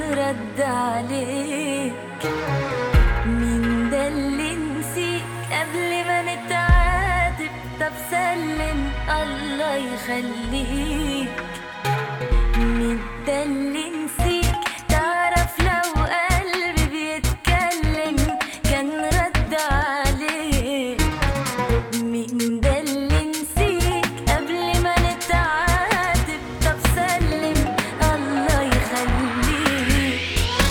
رد عليك مين ده اللي نسيك قبل ما نتعاتب طب سلم الله يخليك مين ده اللي نسيك تعرف لو قلبي بيتكلم كان رد عليك مين ده اللي نسيك قبل ما نتعاتب طب سلم الله يخليك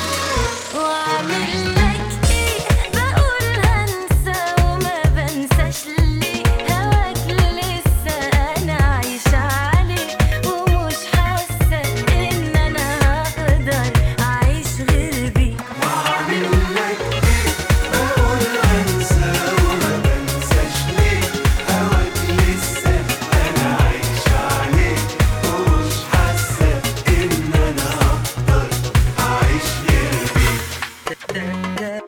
واعمل لك ايه بقول هنسى وما بنساش ليه هواك لسه انا عايشة عليه ومش حاسة ان انا هقدر اعيش غير بيه وأعمل لك إيه بقول أنسى وما بنساش ليه هواك لسه أنا عايش عليه ومش حاسة إن أنا أقدر أعيش غير بيك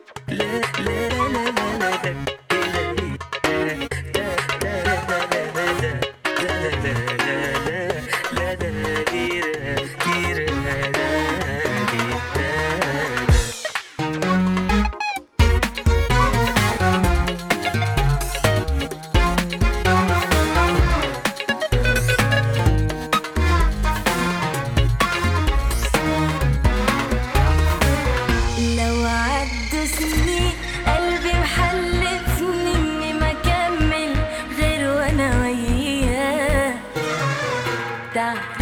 لو عدوا سنين قلبي محلفني اني ما اكمل غير وانا وياه تعال